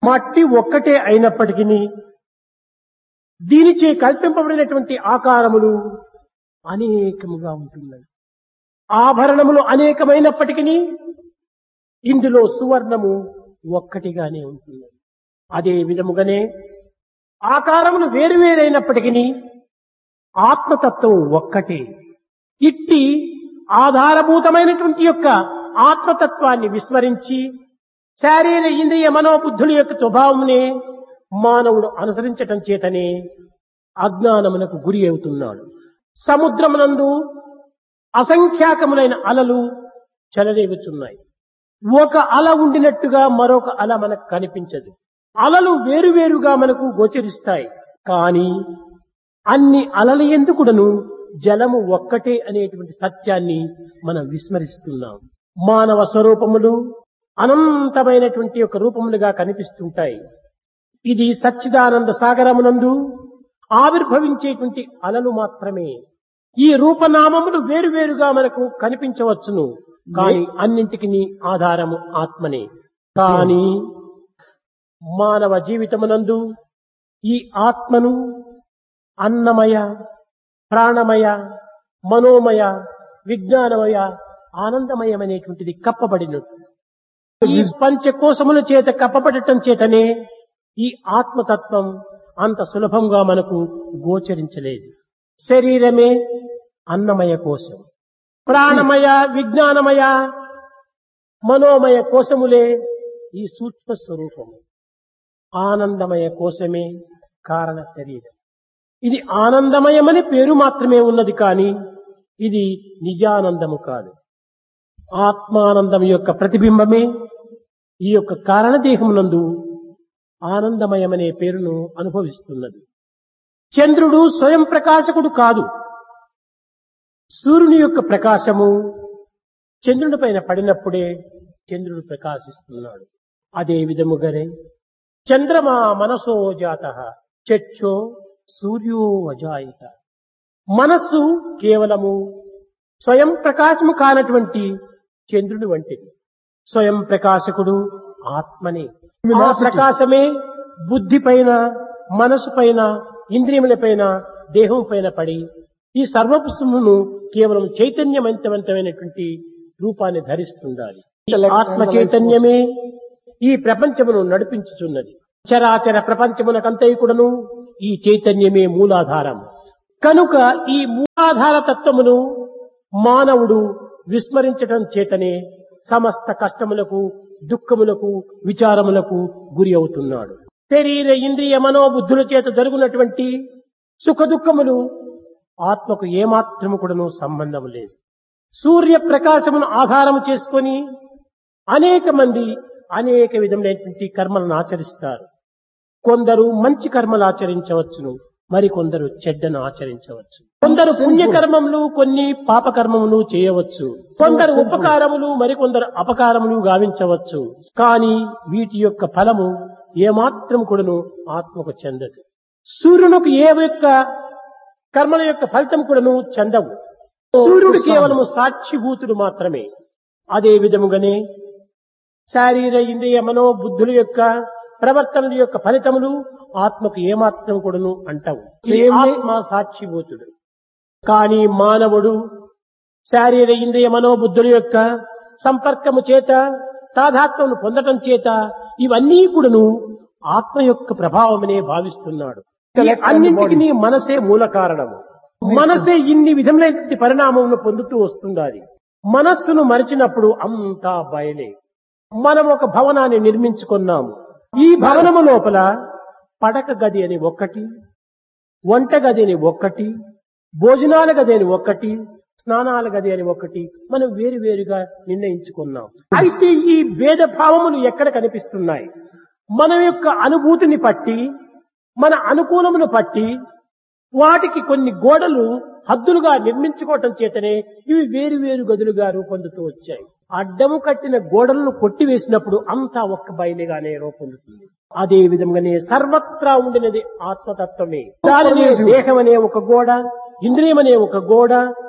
మట్టి ఒక్కటే అయినప్పటికీ దీనిచే కల్పింపబడినటువంటి ఆకారములు అనేకముగా ఉంటున్నాయి ఆభరణములు అనేకమైనప్పటికీ ఇందులో సువర్ణము ఒక్కటిగానే ఉంటుంది అదే విధముగానే ఆకారములు వేరువేరైనప్పటికీ ఆత్మతత్వం ఒక్కటే ఇట్టి ఆధారభూతమైనటువంటి యొక్క ఆత్మతత్వాన్ని విస్మరించి శారీర ఇంద్రియ మనోబుద్ధుల యొక్క స్వభావమునే మానవుడు అనుసరించటం చేతనే అజ్ఞానమునకు గురి అవుతున్నాడు సముద్రమునందు అసంఖ్యాకములైన అలలు చెలరేగుచున్నాయి ఒక అల ఉండినట్టుగా మరొక అల మనకు కనిపించదు అలలు వేరువేరుగా మనకు గోచరిస్తాయి కానీ అన్ని అలల ఎందుకుడను జలము ఒక్కటే అనేటువంటి సత్యాన్ని మనం విస్మరిస్తున్నాం మానవ స్వరూపములు అనంతమైనటువంటి ఒక రూపములుగా కనిపిస్తుంటాయి ఇది సచ్చిదానంద సాగరమునందు ఆవిర్భవించేటువంటి అలలు మాత్రమే ఈ రూపనామములు వేరువేరుగా మనకు కనిపించవచ్చును కానీ అన్నింటికి ఆధారము ఆత్మనే కానీ మానవ జీవితమునందు ఈ ఆత్మను అన్నమయ ప్రాణమయ మనోమయ విజ్ఞానమయ ఆనందమయమనేటువంటిది కప్పబడినట్టు ఈ పంచకోశముల చేత కప్పబడటం చేతనే ఈ ఆత్మతత్వం అంత సులభంగా మనకు గోచరించలేదు శరీరమే అన్నమయ కోశం ప్రాణమయ విజ్ఞానమయ మనోమయ కోశములే ఈ సూక్ష్మ స్వరూపము ఆనందమయ కోశమే కారణ శరీరం ఇది ఆనందమయమని పేరు మాత్రమే ఉన్నది కానీ ఇది నిజానందము కాదు ఆత్మానందం యొక్క ప్రతిబింబమే ఈ యొక్క కారణదేహమునందు ఆనందమయమనే పేరును అనుభవిస్తున్నది చంద్రుడు స్వయం ప్రకాశకుడు కాదు సూర్యుని యొక్క ప్రకాశము చంద్రుని పైన పడినప్పుడే చంద్రుడు ప్రకాశిస్తున్నాడు అదే విధముగానే చంద్రమా మనసో జాత చక్షో సూర్యో అజాయిత మనస్సు కేవలము స్వయం ప్రకాశము కానటువంటి చంద్రుని వంటిది స్వయం ప్రకాశకుడు ఆత్మనే ఆ ప్రకాశమే బుద్ధి పైన మనసు పైన ఇంద్రియముల పైన దేహం పైన పడి ఈ సర్వపుష్పమును కేవలం చైతన్యవంతమైనటువంటి రూపాన్ని ధరిస్తుండాలి ఈ ఆత్మ చైతన్యమే ఈ ప్రపంచమును నడిపించుచున్నది చరాచర ప్రపంచమునకంతయుకుడను ఈ చైతన్యమే మూలాధారం కనుక ఈ మూలాధార తత్వమును మానవుడు విస్మరించటం చేతనే సమస్త కష్టములకు దుఃఖములకు విచారములకు గురి అవుతున్నాడు శరీర ఇంద్రియ మనోబుద్ధుల చేత జరుగునటువంటి సుఖ దుఃఖములు ఆత్మకు ఏమాత్రము కూడాను సంబంధం లేదు సూర్య ప్రకాశమును ఆధారము చేసుకొని అనేక మంది అనేక విధములైనటువంటి కర్మలను ఆచరిస్తారు కొందరు మంచి కర్మలు ఆచరించవచ్చును మరికొందరు చెడ్డను ఆచరించవచ్చు కొందరు పుణ్యకర్మములు కొన్ని పాపకర్మములు చేయవచ్చు కొందరు ఉపకారములు మరికొందరు అపకారములు గావించవచ్చు కానీ వీటి యొక్క ఫలము ఏమాత్రం కూడాను ఆత్మకు చెందదు సూర్యునికి ఏ యొక్క కర్మల యొక్క ఫలితం కూడాను చెందవు సూర్యుడు కేవలము సాక్షిభూతుడు మాత్రమే అదే విధముగానే శారీర ఇంద్రియ మనోబుద్ధుల యొక్క ప్రవర్తనల యొక్క ఫలితములు ఆత్మకు ఏమాత్రం కూడాను అంటావు ఈ ఆత్మ సాక్షిభూతుడు కానీ మానవుడు శారీర ఇంద్రియ మనోబుద్ధుల యొక్క సంపర్కము చేత తాదాత్మను పొందటం చేత ఇవన్నీ కూడాను ఆత్మ యొక్క ప్రభావమనే భావిస్తున్నాడు ఈ అన్నింటికి మనసే మూల కారణము మనసే ఇన్ని విధములైన పరిణామమును పొందుతూ వస్తుండాలి మనస్సును మరిచినప్పుడు అంతా బయలే మనం ఒక భవనాన్ని నిర్మించుకున్నాము ఈ భవనము లోపల పడక గది అని ఒక్కటి వంట గది అని ఒక్కటి భోజనాల గది అని ఒక్కటి స్నానాల గది అని ఒకటి మనం వేరు వేరుగా నిర్ణయించుకున్నాం అయితే ఈ భేద భావములు ఎక్కడ కనిపిస్తున్నాయి మన యొక్క అనుభూతిని పట్టి మన అనుకూలమును పట్టి వాటికి కొన్ని గోడలు హద్దులుగా నిర్మించుకోవటం చేతనే ఇవి వేరు వేరు గదులుగా రూపొందుతూ వచ్చాయి అడ్డము కట్టిన గోడలను కొట్టివేసినప్పుడు అంతా ఒక్క బయలుగానే రూపొందుతుంది అదే విధంగానే సర్వత్రా ఉండినది ఆత్మతత్వమే దానినే దేహం అనే ఒక గోడ ఇంద్రియం అనే ఒక గోడ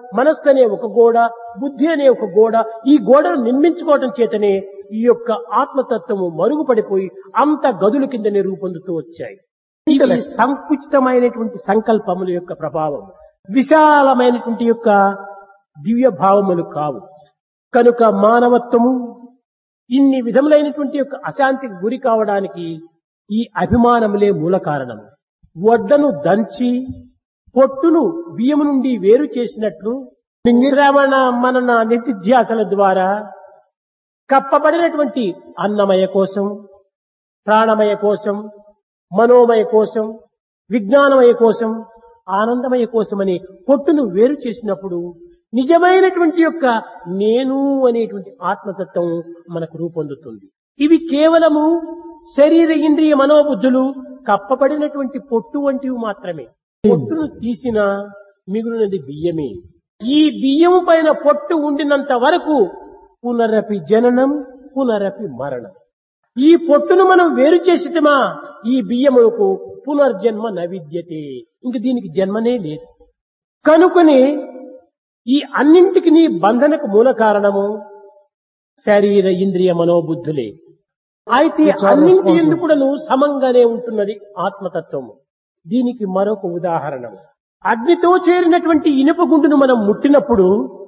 మనస్సు అనే ఒక గోడ బుద్ధి అనే ఒక గోడ ఈ గోడను నిర్మించుకోవటం చేతనే ఈ యొక్క ఆత్మతత్వము మరుగుపడిపోయి అంత గదుల కిందనే రూపొందుతూ వచ్చాయి ఇది సంకుచితమైనటువంటి సంకల్పముల యొక్క ప్రభావం విశాలమైనటువంటి యొక్క దివ్య భావములు కావు కనుక మానవత్వము ఇన్ని విధములైనటువంటి యొక్క అశాంతికి గురి కావడానికి ఈ అభిమానములే మూల కారణం వడ్డను దంచి పొట్టును బియ్యము నుండి వేరు చేసినట్లు శ్రవణ మనన నితిధ్యాసల ద్వారా కప్పబడినటువంటి అన్నమయ కోసం ప్రాణమయ కోసం మనోమయ కోసం విజ్ఞానమయ కోసం ఆనందమయ కోసమని పొట్టును వేరు చేసినప్పుడు నిజమైనటువంటి యొక్క నేను అనేటువంటి ఆత్మతత్వం మనకు రూపొందుతుంది ఇవి కేవలము శరీర ఇంద్రియ మనోబుద్ధులు కప్పబడినటువంటి పొట్టు వంటివి మాత్రమే పొట్టును తీసిన మిగిలినది బియ్యమే ఈ బియ్యం పైన పొట్టు ఉండినంత వరకు పునరపి జననం పునరపి మరణం ఈ పొట్టును మనం వేరు చేసిటమా ఈ బియ్యములకు పునర్జన్మ నవిద్యతే ఇంక దీనికి జన్మనే లేదు కనుకొని ఈ అన్నింటికి నీ బంధనకు మూల కారణము శరీర ఇంద్రియ మనోబుద్ధులే అయితే It's all అన్నింటి responsible. ఎందుకు కూడాను సమంగానే ఉంటున్నది ఆత్మతత్వము దీనికి మరొక ఉదాహరణ అగ్నితో చేరినటువంటి ఇనుప గుండును మనం ముట్టినప్పుడు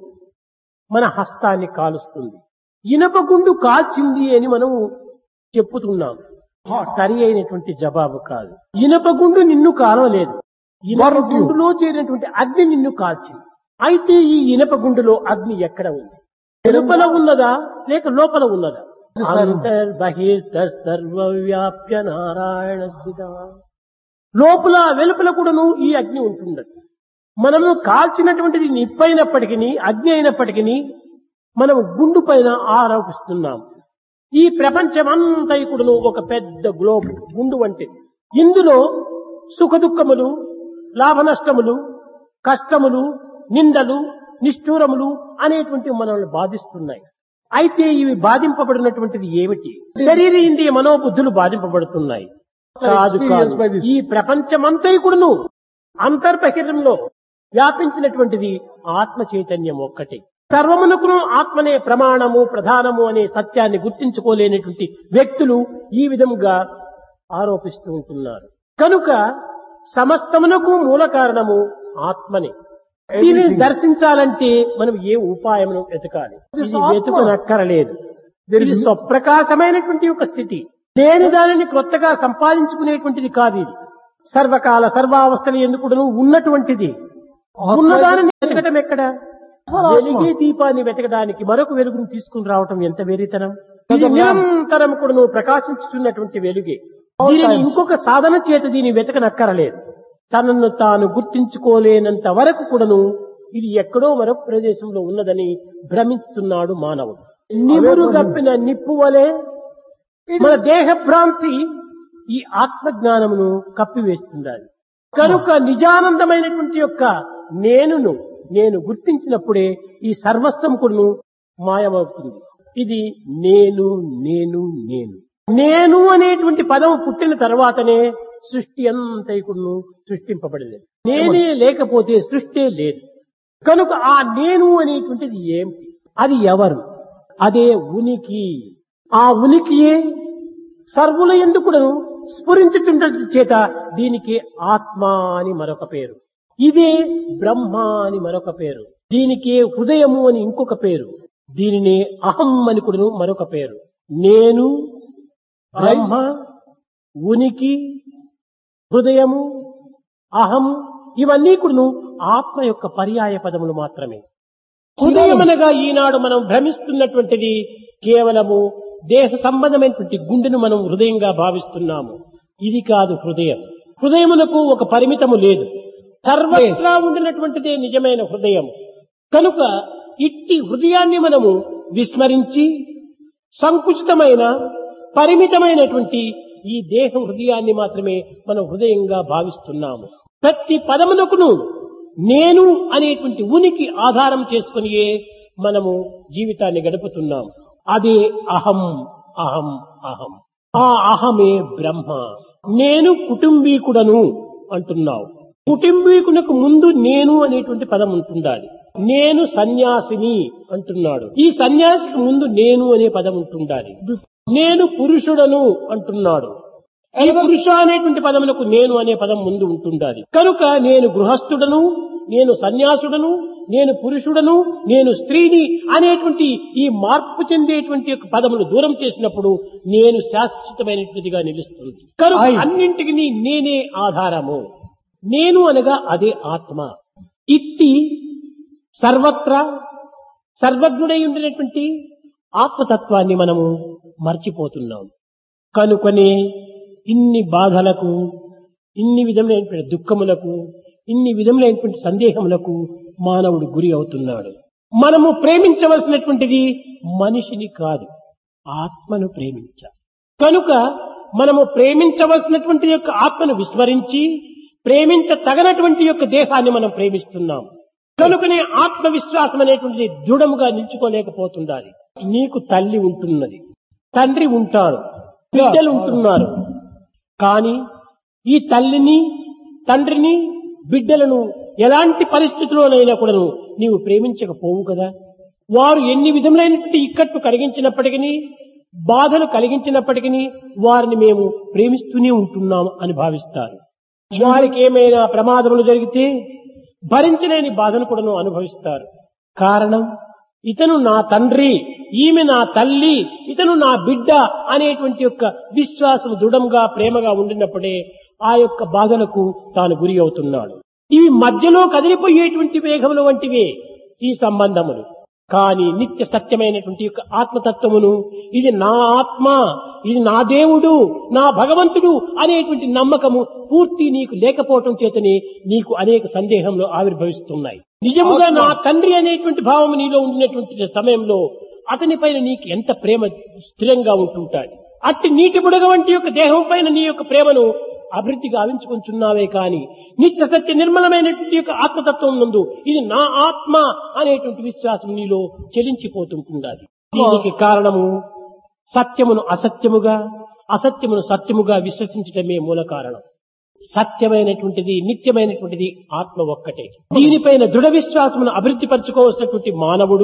మన హస్తాన్ని కాలుస్తుంది ఇనుప గుండు కాల్చింది అని మనం చెప్పుతున్నాం సరి అయినటువంటి జవాబు కాదు ఇనుప గుండు నిన్ను కాలవలేదు ఇనుప Burned you. గుండులో చేరినటువంటి అగ్ని నిన్ను కాల్చింది అయితే ఈ ఇనుప గుండులో అగ్ని ఎక్కడ ఉంది వెలుపల ఉన్నదా లేక లోపల ఉన్నదా ఇది సర్వ- అంతర్బహిర్త సర్వవ్యాప్య నారాయణ స్థిత లోపల వెలుపల కూడాను ఈ అగ్ని ఉంటున్నది మనము కాల్చినటువంటిది నిప్పైనప్పటికీ అగ్ని అయినప్పటికీ మనం గుండు పైన ఆరోపిస్తున్నాం ఈ ప్రపంచమంతా కూడాను ఒక పెద్ద గ్లోబ్ గుండు వంటిది ఇందులో సుఖ దుఃఖములు లాభ నష్టములు కష్టములు నిందలు నిష్ఠూరములు అనేటువంటివి మనల్ని బాధిస్తున్నాయి అయితే ఇవి బాధింపబడినటువంటిది ఏమిటి శరీర ఇంద్రియ మనోబుద్ధులు బాధింపబడుతున్నాయి కాదు కాదు Experienced by this. ఈ ప్రపంచమంతా కూడాను అంతర్బహిరంలో వ్యాపించినటువంటిది ఆత్మ చైతన్యం ఒక్కటే సర్వమునకును ఆత్మనే ప్రమాణము ప్రధానము అనే సత్యాన్ని గుర్తించుకోలేనటువంటి వ్యక్తులు ఈ విధంగా ఆరోపిస్తూ ఉంటున్నారు కనుక సమస్తమునకు మూల కారణము ఆత్మనే దీనిని Everything. దర్శించాలంటే మనం ఏ ఉపాయమును వెతకాలి This ఇది ఆత్మ. వెతుకనక్కరలేదు There ఇది is no- స్వప్రకాశమైనటువంటి ఒక స్థితి లేని దానిని కొత్తగా సంపాదించుకునేటువంటిది కాదు ఇది సర్వకాల సర్వావస్థలు ఎందుకు ఉన్నటువంటిది ఉన్నదానిని వెతకటం ఎక్కడ ఆత్మ. వెలిగే దీపాన్ని వెతకడానికి మరొక వెలుగును తీసుకుని రావటం ఎంత వెరితనం ఇది కదా. నిరంతరం కూడా నువ్వు ప్రకాశించుతున్నటువంటి వెలుగే All దీనిని times. ఇంకొక సాధన చేత దీన్ని వెతకనక్కరలేదు తనను తాను గుర్తించుకోలేనంత వరకు కూడాను ఇది ఎక్కడో మరొక ప్రదేశంలో ఉన్నదని భ్రమిస్తున్నాడు మానవుడు నివురు గప్పిన నిప్పు వలె మన దేహ భ్రాంతి ఈ ఆత్మజ్ఞానమును కప్పివేస్తుండాలి కనుక నిజానందమైనటువంటి యొక్క నేనును నేను గుర్తించినప్పుడే ఈ సర్వస్వం కూడాను మాయమవుతుంది ఇది నేను నేను నేను నేను అనేటువంటి పదం పుట్టిన తర్వాతనే సృష్టి అంతైకుడును సృష్టింపబడింది నేనే లేకపోతే సృష్టే లేదు కనుక ఆ నేను అనేటువంటిది ఏమిటి అది ఎవరు అదే ఉనికి ఆ ఉనికియే సర్వుల ఎందుకును స్ఫురించుచుండ చేత దీనికి ఆత్మ అని మరొక పేరు ఇదే బ్రహ్మ అని మరొక పేరు దీనికే హృదయము అని ఇంకొక పేరు దీనినే అహం అని కూడాను మరొక పేరు నేను బ్రహ్మ ఉనికి హృదయము అహం ఇవన్నీ కూడాను ఆత్మ యొక్క పర్యాయ పదములు మాత్రమే హృదయమనగా ఈనాడు మనం భ్రమిస్తున్నటువంటిది కేవలము దేహ సంబంధమైనటువంటి గుండెను మనం హృదయంగా భావిస్తున్నాము ఇది కాదు హృదయం హృదయమునకు ఒక పరిమితము లేదు సర్వత్రా ఉండినటువంటిదే నిజమైన హృదయం కనుక ఇట్టి హృదయాన్ని మనము విస్మరించి సంకుచితమైన పరిమితమైనటువంటి ఈ దేహ హృదయాన్ని మాత్రమే మనం హృదయంగా భావిస్తున్నాము ప్రతి పదమునకును నేను అనేటువంటి ఉనికి ఆధారం చేసుకునియే మనము జీవితాన్ని గడుపుతున్నాం అదే అహం అహం అహం ఆ అహమే బ్రహ్మ నేను కుటుంబీకుడను అంటున్నావు కుటుంబీకునకు ముందు నేను అనేటువంటి పదం ఉంటుండాలి నేను సన్యాసిని అంటున్నాడు ఈ సన్యాసికి ముందు నేను అనే పదం ఉంటుండాలి నేను పురుషుడను అంటున్నాడు ఈ పురుష అనేటువంటి పదములకు నేను అనే పదం ముందు ఉంటుండాలి కనుక నేను గృహస్థుడను నేను సన్యాసుడను నేను పురుషుడను నేను స్త్రీని అనేటువంటి ఈ మార్పు చెందేటువంటి యొక్క పదములు దూరం చేసినప్పుడు నేను శాశ్వతమైనటువంటిదిగా నిలుస్తుంది కనుక I- అన్నింటికి నేనే ఆధారము నేను అనగా అదే ఆత్మ ఇట్టి సర్వత్రా సర్వజ్ఞుడై ఉండినటువంటి ఆత్మతత్వాన్ని మనము మర్చిపోతున్నాం కనుకనే ఇన్ని బాధలకు ఇన్ని విధములైనటువంటి దుఃఖములకు ఇన్ని విధములైనటువంటి సందేహములకు మానవుడు గురి అవుతున్నాడు మనము ప్రేమించవలసినటువంటిది మనిషిని కాదు ఆత్మను ప్రేమించాలి కనుక మనము ప్రేమించవలసినటువంటి యొక్క ఆత్మను విస్మరించి ప్రేమించ తగనటువంటి యొక్క దేహాన్ని మనం ప్రేమిస్తున్నాం కనుకనే ఆత్మవిశ్వాసం అనేటువంటిది దృఢముగా నిల్చుకోలేకపోతుండాలి నీకు తల్లి ఉంటున్నది తండ్రి ఉంటాడు బిడ్డలు ఉంటున్నారు కానీ ఈ తల్లిని తండ్రిని బిడ్డలను ఎలాంటి పరిస్థితుల్లోనైనా కూడాను నీవు ప్రేమించకపోవు కదా వారు ఎన్ని విధములైనటువంటి ఇక్కట్లు కలిగించినప్పటికీ బాధలు కలిగించినప్పటికీ వారిని మేము ప్రేమిస్తూనే ఉంటున్నాం అని భావిస్తారు వారికి ఏమైనా ప్రమాదములు జరిగితే భరించలేని బాధను కూడాను అనుభవిస్తారు కారణం ఇతను నా తండ్రి ఈమె నా తల్లి ఇతను నా బిడ్డ అనేటువంటి యొక్క విశ్వాసం దృఢంగా ప్రేమగా ఉండినప్పుడే ఆ యొక్క బాధలకు తాను గురి అవుతున్నాడు ఇవి మధ్యలో కదిలిపోయేటువంటి వేగములు వంటివే ఈ సంబంధములు కానీ నిత్య సత్యమైనటువంటి యొక్క ఆత్మతత్వమును ఇది నా ఆత్మ ఇది నా దేవుడు నా భగవంతుడు అనేటువంటి నమ్మకము పూర్తి నీకు లేకపోవటం చేతనే నీకు అనేక సందేహంలో ఆవిర్భవిస్తున్నాయి నిజముగా నా తండ్రి అనేటువంటి భావం నీలో ఉండినటువంటి సమయంలో అతని పైన నీకు ఎంత ప్రేమ స్థిరంగా ఉంటుంటాడు అట్టి నీటి బుడగ వంటి యొక్క దేహం పైన నీ యొక్క ప్రేమను అభివృద్ధి గావించుకుంటున్నావే కాని నిత్య సత్య నిర్మలమైనటువంటి యొక్క ఆత్మతత్వం నందు ఇది నా ఆత్మ అనేటువంటి విశ్వాసం నీలో చెలించిపోతుంటుండాలి దీనికి కారణము సత్యమును అసత్యముగా అసత్యమును సత్యముగా విశ్వసించటమే మూల కారణం సత్యమైనటువంటిది నిత్యమైనటువంటిది ఆత్మ ఒక్కటే దీనిపైన దృఢ విశ్వాసమును అభివృద్ధి పరచుకోవాల్సినటువంటి మానవుడు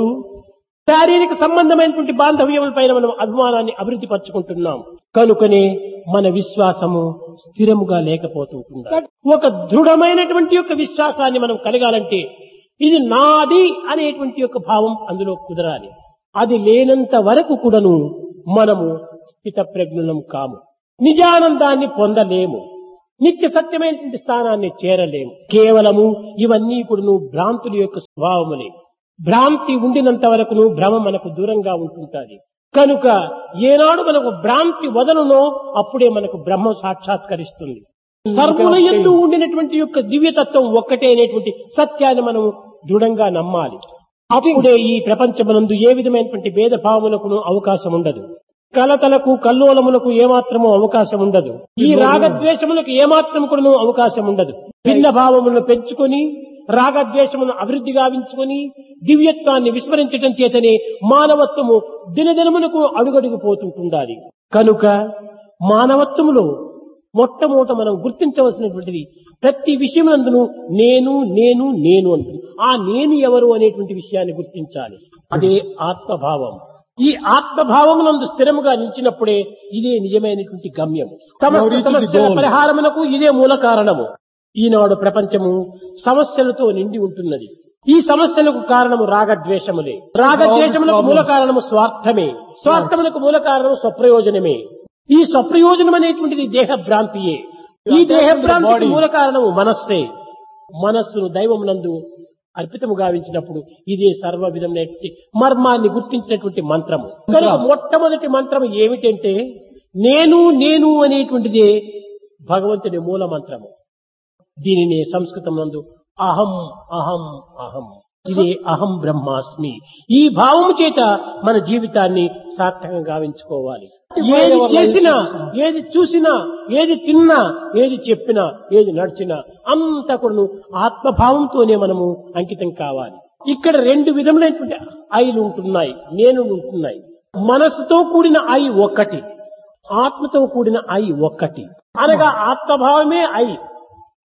శారీరక సంబంధమైనటువంటి బాంధవ్యములపైన మనం అభిమానాన్ని అభివృద్ధి పరచుకుంటున్నాం కనుకనే మన విశ్వాసము స్థిరముగా లేకపోతుంటుంది ఒక దృఢమైనటువంటి యొక్క విశ్వాసాన్ని మనం కలగాలంటే ఇది నాది అనేటువంటి యొక్క భావం అందులో కుదరాలి అది లేనంత వరకు కూడాను మనము స్థితప్రజ్ఞులం కాము నిజానందాన్ని పొందలేము నిత్య సత్యమైనటువంటి స్థానాన్ని చేరలేము కేవలము ఇవన్నీ కూడాను భ్రాంతుల యొక్క స్వభావములే భ్రాంతి ఉండినంత వరకును భ్రమ మనకు దూరంగా ఉంటుంటాది కనుక ఏనాడు మనకు భ్రాంతి వదలునో అప్పుడే మనకు బ్రహ్మ సాక్షాత్కరిస్తుంది సర్వుల ఎందు ఉండినటువంటి యొక్క దివ్యతత్వం ఒక్కటే అనేటువంటి సత్యాన్ని మనం దృఢంగా నమ్మాలి అప్పుడే ఈ ప్రపంచమునందు ఏ విధమైనటువంటి భేదభావములకును అవకాశం ఉండదు కలతలకు కల్లోలములకు ఏమాత్రము అవకాశం ఉండదు ఈ రాగద్వేషములకు ఏమాత్రం కూడా అవకాశం ఉండదు భిన్న భావములను పెంచుకొని రాగద్వేషమును అభివృద్ధి గావించుకొని దివ్యత్వాన్ని విస్మరించటం చేతనే మానవత్వము దినదినమునకు అడుగడుగు పోతుంటుండాలి కనుక మానవత్వములో మొట్టమొదట మనం గుర్తించవలసినటువంటిది ప్రతి విషయమునందును నేను నేను నేను అంటుంది ఆ నేను ఎవరు అనేటువంటి విషయాన్ని గుర్తించాలి అదే ఆత్మభావం ఈ ఆత్మభావమునందు స్థిరముగా నిలిచినప్పుడే ఇదే నిజమైనటువంటి గమ్యం సమస్త reached the సమస్యల goal. పరిహారమునకు ఇదే మూల కారణము ఈనాడు ప్రపంచము సమస్యలతో నిండి ఉంటున్నది ఈ సమస్యలకు కారణము రాగద్వేషములే రాగద్వేషములకు మూల కారణము స్వార్థమే స్వార్థములకు మూల కారణము స్వప్రయోజనమే ఈ స్వప్రయోజనం అనేటువంటిది దేహ భ్రాంతియే ఈ దేహ భ్రాంతికి మూల కారణము మనస్సే మనస్సును దైవమునందు అర్పితము గావించినప్పుడు ఇదే సర్వ విధమైనటువంటి మర్మాన్ని గుర్తించినటువంటి మంత్రము కనుక మొట్టమొదటి మంత్రం ఏమిటంటే నేను నేను అనేటువంటిదే భగవంతుని మూల మంత్రము దీనిని సంస్కృతం నందు అహం అహం అహం ఇదే అహం బ్రహ్మాస్మి ఈ భావము చేత మన జీవితాన్ని సార్థకంగా గావించుకోవాలి ఏది చేసినా ఏది చూసినా ఏది తిన్నా ఏది చెప్పినా ఏది నడిచినా అంతా కూడా ఆత్మభావంతోనే మనము అంకితం కావాలి ఇక్కడ రెండు విధములైనటువంటి ఐలు ఉంటున్నాయి నేను ఉంటున్నాయి మనసుతో కూడిన ఐ ఒక్కటి ఆత్మతో కూడిన ఐ ఒక్కటి అనగా ఆత్మభావమే ఐ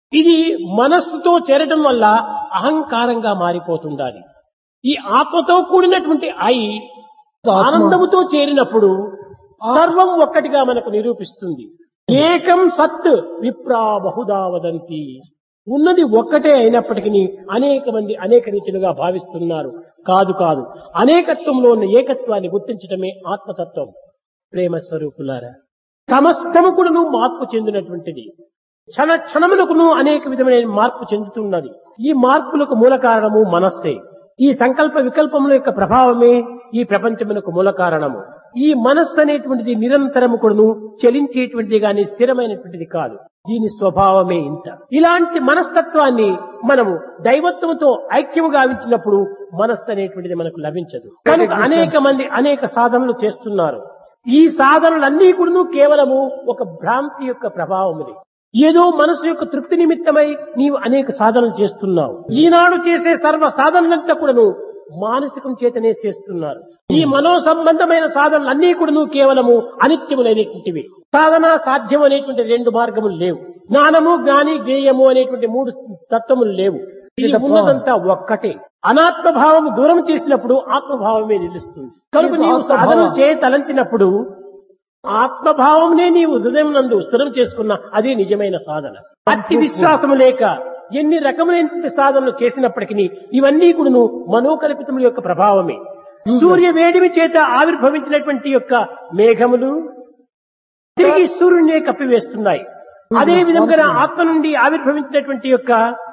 ఇది మనస్సుతో చేరటం వల్ల అహంకారంగా మారిపోతుండాలి ఈ ఆత్మతో కూడినటువంటి ఐ ఆనందముతో చేరినప్పుడు సర్వం ఒక్కటిగా మనకు నిరూపిస్తుంది ఏకం సత్ విప్రా బహుదా వదంతి ఉన్నది ఒక్కటే అయినప్పటికీ అనేక మంది అనేక రీతిలుగా భావిస్తున్నారు కాదు కాదు అనేకత్వంలో ఉన్న ఏకత్వాన్ని గుర్తించడమే ఆత్మతత్వం ప్రేమ స్వరూపులారా సమస్తము కూడాను మార్పు చెందినటువంటిది క్షణ క్షణములకును అనేక విధమైన మార్పు చెందుతున్నది ఈ మార్పులకు మూల కారణము మనస్సే ఈ సంకల్ప వికల్పముల యొక్క ప్రభావమే ఈ ప్రపంచమునకు మూల కారణము ఈ మనస్సు అనేటువంటిది నిరంతరము కూడాను చలించేటువంటిది గాని స్థిరమైనటువంటిది కాదు దీని స్వభావమే ఇంత ఇలాంటి మనస్తత్వాన్ని మనము దైవత్వంతో ఐక్యము గావించినప్పుడు మనస్సు అనేటువంటిది మనకు లభించదు కనుక అనేక మంది అనేక సాధనలు చేస్తున్నారు ఈ సాధనలన్నీ కూడాను కేవలము ఒక భ్రాంతి యొక్క ప్రభావముది ఏదో మనసు యొక్క తృప్తి నిమిత్తమై నీవు అనేక సాధనలు చేస్తున్నావు ఈనాడు చేసే సర్వ సాధనలంతా కూడాను మానసికం చేతనే చేస్తున్నారు ఈ మనో సంబంధమైన సాధనలన్నీ కూడాను కేవలము అనిత్యములైనటువంటివి సాధన సాధ్యం అనేటువంటి రెండు మార్గములు లేవు జ్ఞానము జ్ఞాని జ్ఞేయము అనేటువంటి మూడు తత్వములు లేవు ఇది ఉన్నదంతా ఒక్కటే అనాత్మ భావము దూరం చేసినప్పుడు ఆత్మభావమే నిలుస్తుంది కనుక నీవు సాధన చేయ తలంచినప్పుడు ఆత్మభావంనే నీవు హృదయం నందు స్థిరం చేసుకున్న అదే నిజమైన సాధన అట్టి విశ్వాసము లేక ఎన్ని రకములైన సాధనలు చేసినప్పటికీ ఇవన్నీ కూడాను మనోకల్పితముల యొక్క ప్రభావమే సూర్య వేడిమి చేత ఆవిర్భవించినటువంటి యొక్క మేఘములు తిరిగి సూర్యుడినే కప్పివేస్తున్నాయి అదే విధంగా ఆత్మ నుండి ఆవిర్భవించినటువంటి యొక్క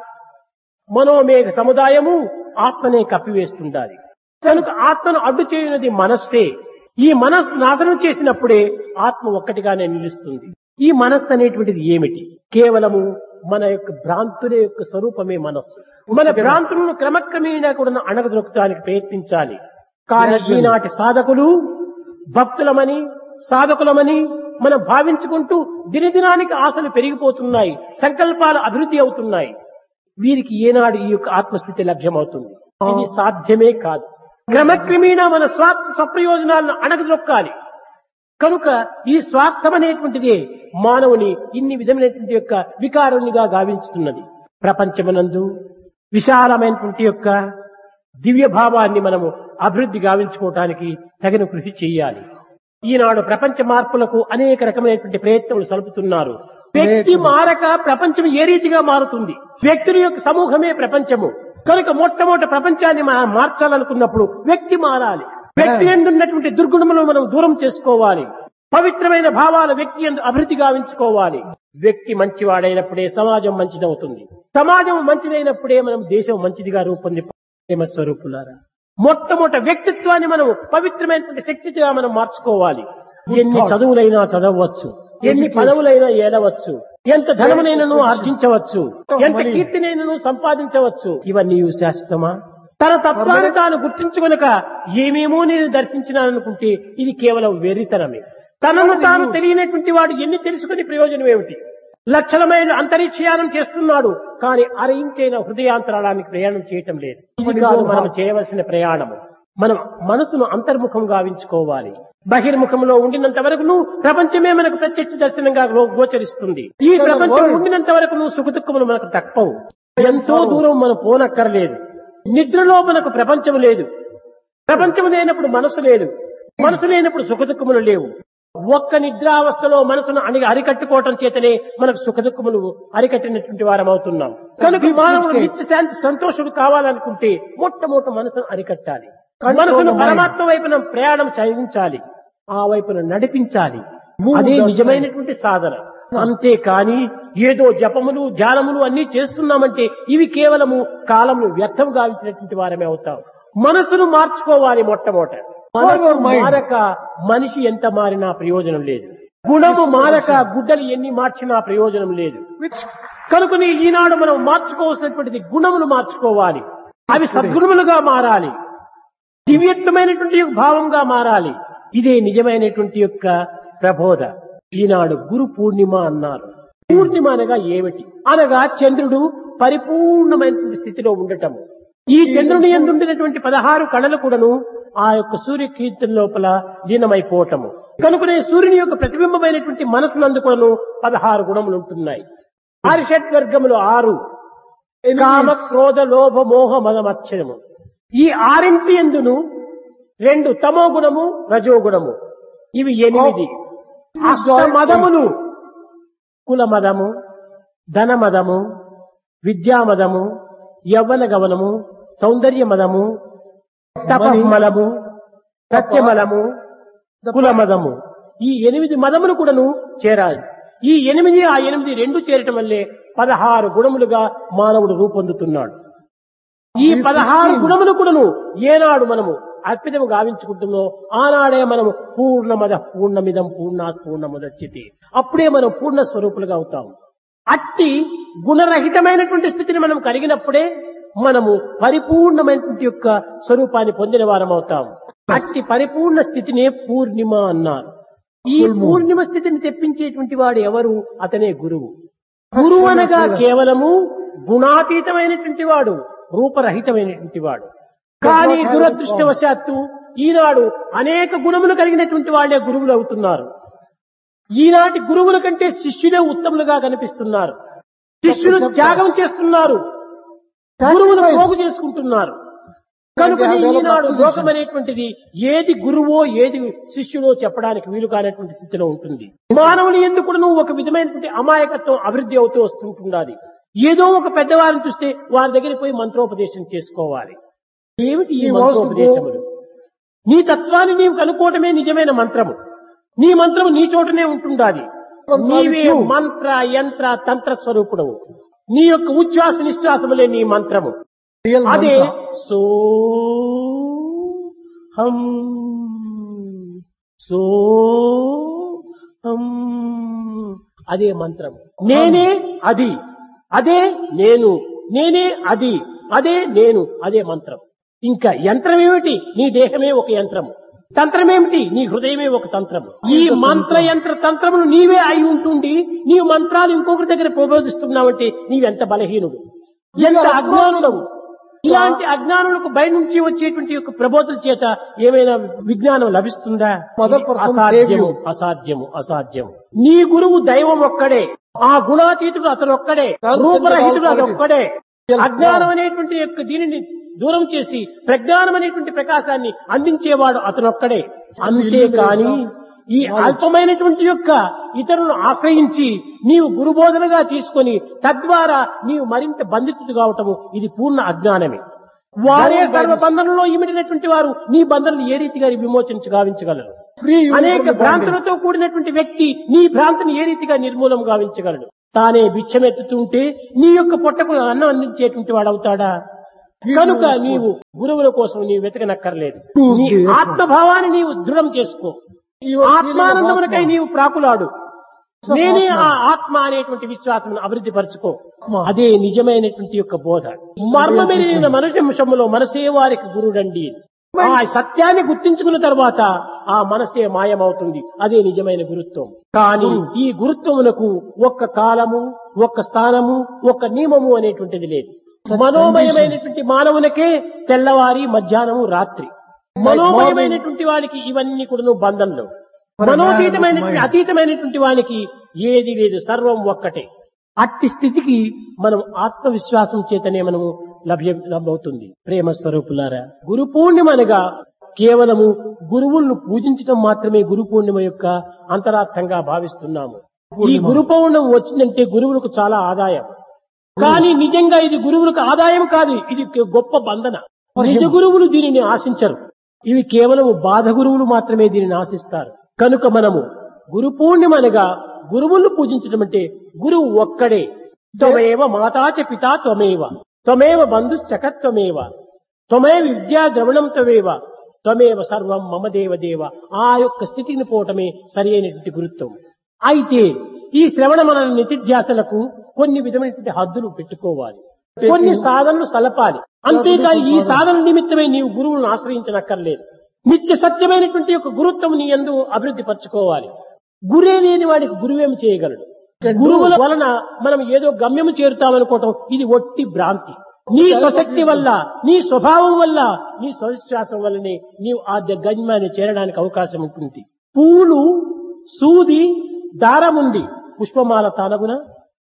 మనోమేఘ సముదాయము ఆత్మనే కప్పివేస్తుండాలి కనుక ఆత్మను అడ్డు చేయనది మనస్సే ఈ మనస్సు నాశనం చేసినప్పుడే ఆత్మ ఒక్కటిగానే నిలుస్తుంది ఈ మనస్సు అనేటువంటిది ఏమిటి కేవలము మన యొక్క భ్రాంతుల యొక్క స్వరూపమే మనస్సు మన భ్రాంతులను క్రమక్రమేణా కూడా అణగదొక్కడానికి ప్రయత్నించాలి కానీ ఈనాటి సాధకులు భక్తులమని సాధకులమని మనం భావించుకుంటూ దినదినానికి ఆశలు పెరిగిపోతున్నాయి సంకల్పాలు అభివృద్ధి అవుతున్నాయి వీరికి ఏనాడు ఈ యొక్క ఆత్మస్థితి లభ్యమవుతుంది ఇది సాధ్యమే కాదు క్రమక్రమేణా మన స్వార్థ స్వప్రయోజనాలను అణగదొక్కాలి కనుక ఈ స్వార్థం అనేటువంటిదే మానవుని ఇన్ని విధమైనటువంటి యొక్క వికారునిగా గావించుతున్నది ప్రపంచమునందు విశాలమైనటువంటి యొక్క దివ్య భావాన్ని మనము అభివృద్ధి గావించుకోవటానికి తగిన కృషి చేయాలి ఈనాడు ప్రపంచ మార్పులకు అనేక రకమైనటువంటి ప్రయత్నములు సలుపుతున్నారు వ్యక్తి మారక ప్రపంచం ఏ రీతిగా మారుతుంది వ్యక్తుల యొక్క సమూహమే ప్రపంచము కనుక మొట్టమొదటి ప్రపంచాన్ని మనం మార్చాలనుకున్నప్పుడు వ్యక్తి మారాలి వ్యక్తి ఎందున్నటువంటి దుర్గుణములను మనం దూరం చేసుకోవాలి పవిత్రమైన భావాలు వ్యక్తి ఎందు అభివృద్ధి గావించుకోవాలి వ్యక్తి మంచివాడైనప్పుడే సమాజం మంచిదవుతుంది సమాజం మంచిదైనప్పుడే మనం దేశం మంచిదిగా రూపొంది ప్రేమ స్వరూపులారా మొట్టమొదటి వ్యక్తిత్వాన్ని మనం పవిత్రమైనటువంటి శక్తిగా మనం మార్చుకోవాలి ఎన్ని చదువులైనా చదవచ్చు ఎన్ని పదవులైనా ఏలవచ్చు ఎంత ధనమునైనను ఆర్జించవచ్చు ఎంత కీర్తినైనను సంపాదించవచ్చు ఇవన్నీ శాశ్వతమా తన తత్వాన్ని తాను గుర్తించుకొనక ఏమేమో నేను దర్శించినాననుకుంటే ఇది కేవలం వెర్రితనమే తనను తాను తెలియనటువంటి వాడు ఎన్ని తెలుసుకుని ప్రయోజనం ఏమిటి లక్షల మైలు అంతరిక్షయానం చేస్తున్నాడు కానీ అరయించైన హృదయాంతరాళానికి ప్రయాణం చేయటం లేదు ఇది కాదు మనం చేయవలసిన ప్రయాణము మనం మనసును అంతర్ముఖం గావించుకోవాలి బహిర్ముఖంలో ఉండినంత వరకు ప్రపంచమే మనకు ప్రత్యక్ష దర్శనంగా గో- గోచరిస్తుంది ఈ ప్రపంచం ఉండినంత వరకు సుఖదుఖములు మనకు తప్పవు ఎంతో దూరం మనం పోనక్కర్లేదు నిద్రలో మనకు ప్రపంచం లేదు ప్రపంచం లేనప్పుడు మనసు లేదు మనసు లేనప్పుడు సుఖదుఖములు లేవు ఒక్క నిద్రావస్థలో మనసును అని అరికట్టుకోవటం చేతనే మనకు సుఖదుఖములు అరికట్టినటువంటి వారం అవుతున్నాం కనుక మానవుడు నిత్య శాంతి సంతోషుడు కావాలనుకుంటే మొట్టమొదటి మనసును అరికట్టాలి మనసును పరమాత్మ వైపున ప్రయాణం సాగించాలి ఆ వైపున నడిపించాలి అదే నిజమైనటువంటి సాధన అంతేకాని ఏదో జపములు ధ్యానములు అన్ని చేస్తున్నామంటే ఇవి కేవలము కాలమును వ్యర్థం గావించినటువంటి వారమే అవుతాం మనసును మార్చుకోవాలి మొట్టమొదట మనసు మారక మనిషి ఎంత మారినా ప్రయోజనం లేదు గుణము మారక గుడ్డలు ఎన్ని మార్చినా ప్రయోజనం లేదు కనుకని ఈనాడు మనం మార్చుకోవాల్సినటువంటిది గుణములు మార్చుకోవాలి అవి సద్గుణములుగా మారాలి దివ్యత్వమైనటువంటి యొక్క భావంగా మారాలి ఇదే నిజమైనటువంటి యొక్క ప్రబోధ ఈనాడు గురు పూర్ణిమ అన్నారు పూర్ణిమ అనగా ఏమిటి అనగా చంద్రుడు పరిపూర్ణమైనటువంటి స్థితిలో ఉండటము ఈ చంద్రుని ఎందుండినటువంటి పదహారు కళలు కూడాను ఆ యొక్క సూర్య కీర్తన లోపల లీనమైపోవటము కనుకనే సూర్యుని యొక్క ప్రతిబింబమైనటువంటి మనసునందు కూడాను పదహారు గుణములు ఉంటున్నాయి ఆరు షట్వర్గములు ఆరు కామ క్రోధ లోభ మోహ మదమచ్చరము ఈ ఆరింటి ఎందును రెండు తమో గుణము రజో గుణము ఇవి ఎనిమిది అష్ట మదములు కుల మదము ధన మదము విద్యా మదము యవ్వన గమనము సౌందర్య మదము తపమలము సత్యమలము కుల మదము ఈ ఎనిమిది మదములు కూడాను చేరాలి ఈ ఎనిమిది ఆ ఎనిమిది రెండు చేరటం వల్లే పదహారు గుణములుగా మానవుడు రూపొందుతున్నాడు ఈ పదహారు గుణములు కూడాను ఏనాడు మనము అర్పితము గావించుకుంటున్నామో ఆనాడే మనము పూర్ణమద పూర్ణమిదం పూర్ణాత్ పూర్ణముదచ్చితి అప్పుడే మనం పూర్ణ స్వరూపులుగా అవుతాం అట్టి గుణరహితమైనటువంటి స్థితిని మనం కలిగినప్పుడే మనము పరిపూర్ణమైనటువంటి యొక్క స్వరూపాన్ని పొందిన వారం అవుతాం అట్టి పరిపూర్ణ స్థితినే పూర్ణిమ అన్నారు ఈ పూర్ణిమ స్థితిని తెప్పించేటువంటి వాడు ఎవరు అతనే గురువు గురువు అనగా కేవలము గుణాతీతమైనటువంటి వాడు రూపరహితమైనటువంటి వాడు కానీ దురదృష్టవశాత్తు ఈనాడు అనేక గుణములు కలిగినటువంటి వాళ్ళే గురువులు అవుతున్నారు ఈనాటి గురువుల కంటే శిష్యులే ఉత్తములుగా కనిపిస్తున్నారు శిష్యులు త్యాగం చేస్తున్నారు గురువులు పోగు చేసుకుంటున్నారు కనుక ఈనాడు లోకం అనేటువంటిది ఏది గురువో ఏది శిష్యుడో చెప్పడానికి వీలు కానటువంటి స్థితిలో ఉంటుంది మానవులు ఎందుకు నువ్వు ఒక విధమైనటువంటి అమాయకత్వం అభివృద్ధి అవుతూ వస్తుంటున్నది ఏదో ఒక పెద్దవారిని చూస్తే వారి దగ్గరికి పోయి మంత్రోపదేశం చేసుకోవాలి ఏమిటి ఈ మంత్రోపదేశములు నీ తత్వాన్ని నీవు కనుక్కోవటమే నిజమైన మంత్రము నీ మంత్రము నీ చోటనే ఉంటుండాలి నీవే మంత్ర యంత్ర తంత్ర స్వరూపుడవు నీ యొక్క ఉచ్ఛ్వాస నిశ్వాసములే నీ మంత్రము Real అదే mantra. సో హం సో హం అదే మంత్రం నేనే అది అదే నేను నేనే అది అదే నేను అదే మంత్రం ఇంకా యంత్రం ఏమిటి నీ దేహమే ఒక యంత్రం తంత్రం ఏమిటి నీ హృదయమే ఒక తంత్రం ఈ మంత్ర యంత్ర తంత్రములు నీవే అయి ఉంటుండి నీవు మంత్రాలు ఇంకొకరి దగ్గర ప్రబోధిస్తున్నావంటే నీవెంత బలహీనుడు ఎంత అజ్ఞానుడవు ఇలాంటి అజ్ఞానులకు బయట నుంచి వచ్చేటువంటి యొక్క ప్రబోధల చేత ఏమైనా విజ్ఞానం లభిస్తుందా Mother ఇది person అసాధ్యము save you. అసాధ్యము అసాధ్యము నీ గురువు దైవం ఒక్కడే ఆ గుణాతీతుడు అతను ఒక్కడే Transcendent రూపరహితుడు all అది ఒక్కడే Real అజ్ఞానం అనేటువంటి యొక్క దీనిని దూరం చేసి ప్రజ్ఞానం అనేటువంటి ప్రకాశాన్ని అందించేవాడు అతను ఒక్కడే అంతేకాని ఈ అల్పమైనటువంటి యొక్క ఇతరులను ఆశ్రయించి నీవు గురుబోధనగా తీసుకొని తద్వారా నీవు మరింత బంధితుడు కావటము ఇది పూర్ణ అజ్ఞానమే వారే సర్వబంధనలో ఇమిడినటువంటి వారు నీ బంధనలు ఏ రీతిగా విమోచించి గావించగలరు Free you అనేక from the bondage. భ్రాంతులతో కూడినటువంటి వ్యక్తి నీ భ్రాంతిని ఏ రీతిగా నిర్మూలం గావించగలడు తానే భిక్షమెత్తుతుంటే నీ యొక్క పొట్టకు అన్నం అందించేటువంటి వాడవుతాడా కనుక నీవు గురువుల కోసం నీవు వెతకనక్కర్లేదు Choose నీ the- ఆత్మభావాన్ని నీవు దృఢం చేసుకో You are feeling ఆత్మానందమునకై Atma. నీవు ప్రాకులాడు Some నేనే Atma. ఆ ఆత్మ అనేటువంటి విశ్వాసం అభివృద్ధి పరచుకో ఆత్మ. అదే నిజమైనటువంటి యొక్క బోధ మర్మమెరిగిన మనుషంలో మనసే వారికి గురుడండి ఆ సత్యాన్ని గుర్తించుకున్న తర్వాత ఆ మనసే మాయమవుతుంది అదే నిజమైన గురుత్వం కానీ ఈ గురుత్వమునకు ఒక్క కాలము ఒక్క స్థానము ఒక్క నియమము అనేటువంటిది లేదు మనోమయమైనటువంటి మానవునికే తెల్లవారి మధ్యాహ్నము రాత్రి మనోమయమైనటువంటి వానికి ఇవన్నీ కూడా బంధంలో మనోతీతమైనటువంటి అతీతమైనటువంటి వానికి ఏది లేదు సర్వం ఒక్కటే అట్టి స్థితికి మనం ఆత్మవిశ్వాసం చేతనే మనము లభ్య లభ్యవుతుంది ప్రేమ స్వరూపులారా గురు పూర్ణిమ అనగా కేవలము గురువులను పూజించడం మాత్రమే గురు పూర్ణిమ యొక్క అంతరార్థంగా భావిస్తున్నాము ఈ గురు పౌర్ణం వచ్చిందంటే గురువులకు చాలా ఆదాయం కానీ నిజంగా ఇది గురువులకు ఆదాయం కాదు ఇది గొప్ప బంధన నిజ గురువులు దీనిని ఆశించరు ఇవి కేవలం బాధ గురువులు మాత్రమే దీనిని ఆశిస్తారు కనుక మనము గురు పూర్ణిమ అనగా గురువులను పూజించడం అంటే గురువు ఒక్కడే త్వమేవ మాతాచ పితా త్వమేవ త్వమేవ బంధుశ్చక త్వమేవ త్వమేవ విద్యా ద్రవణం త్వమేవ త్వమేవ సర్వం మమ దేవ దేవ ఆ యొక్క స్థితిని పోవటమే సరి అయినటువంటి గురుత్వం అయితే ఈ శ్రవణ మన నితిధ్యాసలకు కొన్ని విధమైనటువంటి హద్దులు పెట్టుకోవాలి కొన్ని సాధనలు సలపాలి అంతేకాని ఈ సాధన నిమిత్తమై నీవు గురువులను ఆశ్రయించనక్కర్లేదు నిత్య సత్యమైనటువంటి యొక్క గురుత్వం నీ ఎందు అభివృద్ధి పరచుకోవాలి గురే లేని వాడికి గురువేమి చేయగలడు గురువుల వలన మనం ఏదో గమ్యము చేరుతామనుకోవటం ఇది ఒట్టి భ్రాంతి నీ స్వశక్తి వల్ల నీ స్వభావం వల్ల నీ స్వవిశ్వాసం వల్లనే నీవు ఆ ద- గమ్యాన్ని చేరడానికి అవకాశం ఉంటుంది పూలు సూది దారముంది పుష్పమాల తానగున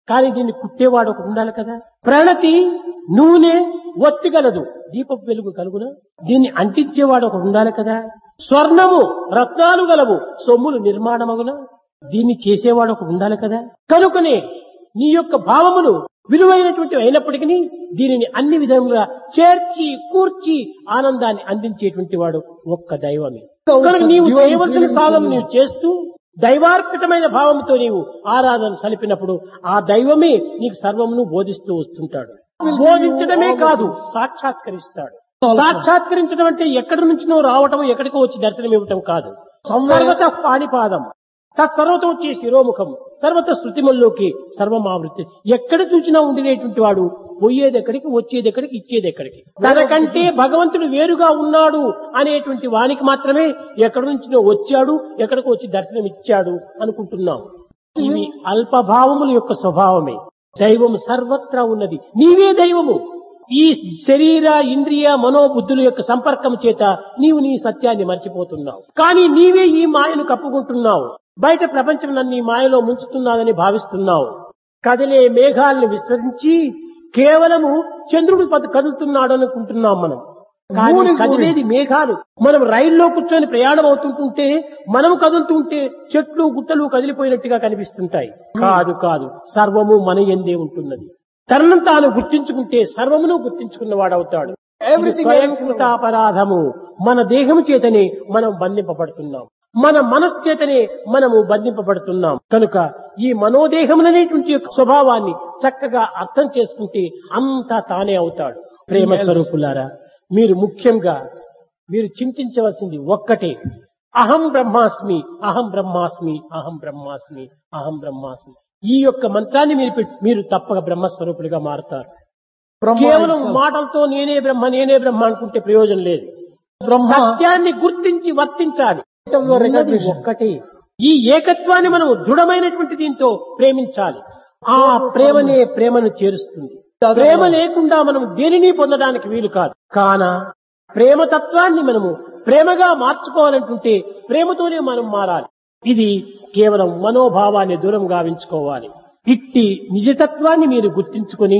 కానీ దీన్ని కుట్టేవాడు ఒకడు ఉండాలి కదా ప్రణతి నూనె ఒత్తిగలదు దీపపు వెలుగు కలుగున దీన్ని అంటించేవాడు ఒకడు ఉండాలి కదా స్వర్ణము రత్నాలు గలవు సొమ్ములు నిర్మాణమగున దీన్ని చేసేవాడు ఒకడు ఉండాలి కదా కనుకనే నీ యొక్క భావములు విలువైనటువంటి అయినప్పటికీ దీనిని అన్ని విధములుగా చేర్చి కూర్చి ఆనందాన్ని అందించేటువంటి వాడు ఒక్క దైవమే కనుక నీవు చేయవలసిన సాధన నీవు చేస్తూ దైవార్పితమైన భావంతో నీవు ఆరాధన సలిపినప్పుడు ఆ దైవమే నీకు సర్వమును బోధిస్తూ వస్తుంటాడు బోధించడమే కాదు సాక్షాత్కరిస్తాడు సాక్షాత్కరించడం అంటే ఎక్కడి నుంచినో రావటం ఎక్కడికో వచ్చి దర్శనం ఇవ్వటం కాదు సర్వత పాణిపాదం తత్సర్వతం వచ్చి శిరోముఖం సర్వత శృతిమల్లోకి సర్వమావృత్తి ఎక్కడ చూసినా ఉండినటువంటి వాడు పోయేది ఎక్కడికి వచ్చేది ఎక్కడికి ఇచ్చేది ఎక్కడికి తనకంటే భగవంతుడు వేరుగా ఉన్నాడు అనేటువంటి వానికి మాత్రమే ఎక్కడి నుంచినో వచ్చాడు ఎక్కడికి వచ్చి దర్శనం ఇచ్చాడు అనుకుంటున్నాం ఇవి అల్పభావముల యొక్క స్వభావమే దైవం సర్వత్రా ఉన్నది నీవే దైవము ఈ శరీర ఇంద్రియ మనోబుద్ధుల యొక్క సంపర్కం చేత నీవు నీ సత్యాన్ని మర్చిపోతున్నావు కానీ నీవే ఈ మాయను కప్పుకుంటున్నావు బయట ప్రపంచం నన్ను ఈ మాయలో ముంచుతున్నాదని భావిస్తున్నావు కదిలే మేఘాలను విస్తరించి కేవలము చంద్రుడు పద కదులుతున్నాడు అనుకుంటున్నాం మనం కానీ మూడు కదిలేది మేఘాలు మనం రైల్లో కూర్చొని ప్రయాణం అవుతుంటుంటే మనం కదులుతుంటే చెట్లు గుట్టలు కదిలిపోయినట్టుగా కనిపిస్తుంటాయి కాదు కాదు సర్వము మన ఎందే ఉంటున్నది తనను తాను గుర్తించుకుంటే సర్వమును గుర్తించుకున్నవాడవుతాడు ఇది Everything స్వయంకృత అపరాధము మన దేహము చేతనే మనం బంధింపబడుతున్నాం మన మనస్సు చేతనే మనము బంధింపబడుతున్నాం కనుక ఈ మనోదేహములనేటువంటి యొక్క స్వభావాన్ని చక్కగా అర్థం చేసుకుంటే అంతా తానే అవుతాడు ప్రేమ స్వరూపులారా మీరు ముఖ్యంగా మీరు చింతించవలసింది ఒక్కటే అహం బ్రహ్మాస్మి అహం బ్రహ్మాస్మి అహం బ్రహ్మాస్మి అహం బ్రహ్మాస్మి ఈ యొక్క మంత్రాన్ని మీరు పెట్- మీరు తప్పక బ్రహ్మస్వరూపులుగా మారుతారు బ్రహ్మ కేవలం himself. మాటలతో నేనే బ్రహ్మ నేనే బ్రహ్మ అనుకుంటే ప్రయోజనం లేదు బ్రహ్మ సత్యాన్ని గుర్తించి వర్తించాలి of your ఉన్నది recognition. ఒక్కటే ఈ ఏకత్వాన్ని మనం దృఢమైనటువంటి దీంతో ప్రేమించాలి ఆ ప్రేమనే ప్రేమను చేరుస్తుంది ప్రేమ లేకుండా మనం దేనిని పొందడానికి వీలు కాదు కాన ప్రేమతత్వాన్ని మనము ప్రేమగా మార్చుకోవాలంటుంటే ప్రేమతోనే మనం మారాలి ఇది కేవలం మనోభావాన్ని దూరం గావించుకోవాలి ఇట్టి నిజతత్వాన్ని మీరు గుర్తించుకొని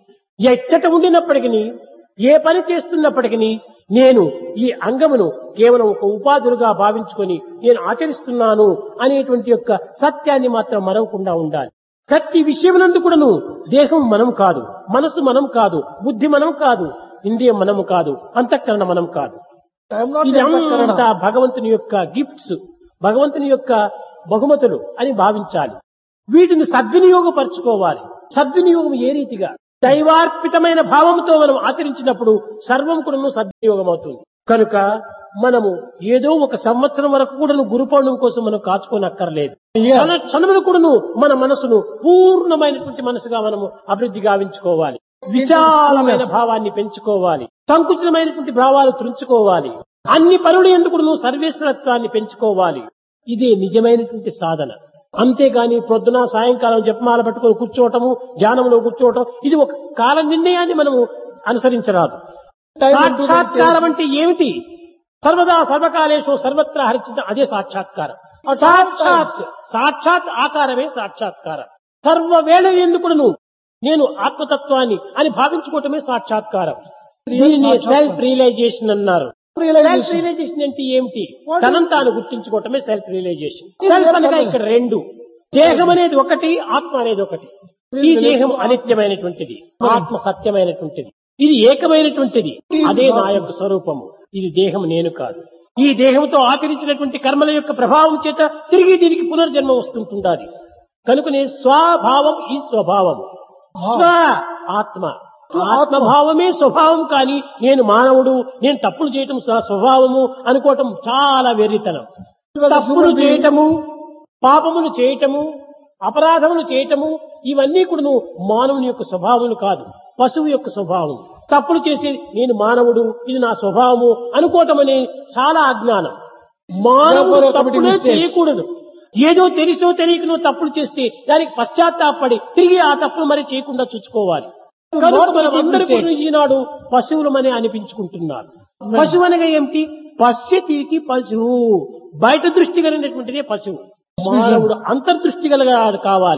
ఎచ్చట ఉండినప్పటికీ ఏ పని చేస్తున్నప్పటికీ నేను ఈ అంగమును కేవలం ఒక ఉపాధులుగా భావించుకొని నేను ఆచరిస్తున్నాను అనేటువంటి యొక్క సత్యాన్ని మాత్రం మరవకుండా ఉండాలి ప్రతి విషయమునందు కూడాను దేహం మనం కాదు మనసు మనం కాదు బుద్ధి మనం కాదు ఇంద్రియం మనం కాదు అంతఃకరణ మనం కాదు I am not the ఇదంతా Antakarana. భగవంతుని యొక్క గిఫ్ట్స్ భగవంతుని యొక్క బహుమతులు అని భావించాలి వీటిని సద్వినియోగపరచుకోవాలి సద్వినియోగం ఏ రీతిగా దైవార్పితమైన భావంతో మనం ఆచరించినప్పుడు సర్వం కూడా సద్వినియోగం అవుతుంది కనుక మనము ఏదో ఒక సంవత్సరం వరకు కూడా గురు పౌర్ణమి కోసం మనం కాచుకోనక్కర్లేదు Yeah. క్షణ క్షణములు కూడాను మన మనసును పూర్ణమైనటువంటి మనసుగా మనము అభివృద్ధి గావించుకోవాలి విశాలమైన భావాన్ని పెంచుకోవాలి సంకుచితమైనటువంటి భావాలు త్రుంచుకోవాలి అన్ని పనులు ఎందుకు సర్వేశ్వరత్వాన్ని పెంచుకోవాలి ఇదే నిజమైనటువంటి సాధన అంతేగాని పొద్దున సాయంకాలం జపమాల పట్టుకొని కూర్చోవటము ధ్యానంలో కూర్చోవటం ఇది ఒక కాల నిర్ణయాన్ని మనము అనుసరించరాదు Time and to సాక్షాత్కారం అంటే ఏమిటి సర్వదా సర్వకాలేషు సర్వత్రా హరిచింత అదే సాక్షాత్కారం సాక్షాత్ సాక్షాత్ ఆకారమే సాక్షాత్కారం సర్వ వేళ ఎందుకును నేను ఆత్మతత్వాన్ని అని భావించుకోవటమే సాక్షాత్కారం దీనిని సెల్ఫ్ రియలైజేషన్ అన్నారు సెల్ఫ్ Realization. రియలైజేషన్ అంటే ఏమిటి తనను తాను గుర్తించుకోవటమే సెల్ఫ్ రియలైజేషన్ సెల్ఫ్ అనగా ఇక్కడ రెండు దేహం అనేది ఒకటి ఆత్మ అనేది ఒకటి ఈ దేహం అనిత్యమైనటువంటిది ఆత్మ సత్యమైనటువంటిది ఇది ఏకమైనటువంటిది అదే నా యొక్క స్వరూపము ఇది దేహం నేను కాదు ఈ దేహంతో ఆచరించినటువంటి కర్మల యొక్క ప్రభావం చేత తిరిగి దీనికి పునర్జన్మ వస్తుంటుండాలి కనుకనే స్వభావం ఈ స్వభావం స్వ ఆత్మ ఆత్మభావమే స్వభావం కానీ నేను మానవుడు నేను తప్పులు చేయటం నా స్వభావము అనుకోవటం చాలా వెర్రితనం తప్పులు చేయటము పాపములు చేయటము అపరాధములు చేయటము ఇవన్నీ కూడా మానవుని యొక్క స్వభావములు కాదు పశువు యొక్క స్వభావం తప్పులు చేసి నేను మానవుడు ఇది నా స్వభావము అనుకోవటం అనే చాలా అజ్ఞానం మానవుడు Therefore, committing తప్పులే mistakes. చేయకూడదు ఏదో తెలిసో తెలియకనో తప్పులు చేస్తే దానికి పశ్చాత్తాపడి తిరిగి ఆ తప్పులు మరి చేయకుండా చూసుకోవాలి కనుక Not మనం making అందరూ కూడా mistakes. ఈనాడు పశువులమని అనిపించుకుంటున్నారు పశువు అనగా ఏమిటి పశ్యతీతి పశువు బయట దృష్టి కలిగినటువంటిదే పశువు మానవుడు అంతర్దృష్టి కలిగాడు కావాలి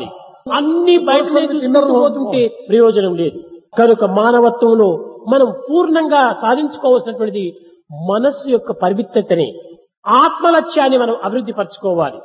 అన్ని బయట పోతుంటే ప్రయోజనం లేదు కనుక మానవత్వంలో మనం పూర్ణంగా సాధించుకోవాల్సినటువంటిది మనస్సు యొక్క పవిత్రతని ఆత్మలక్ష్యాన్ని మనం అభివృద్ధి పరచుకోవాలి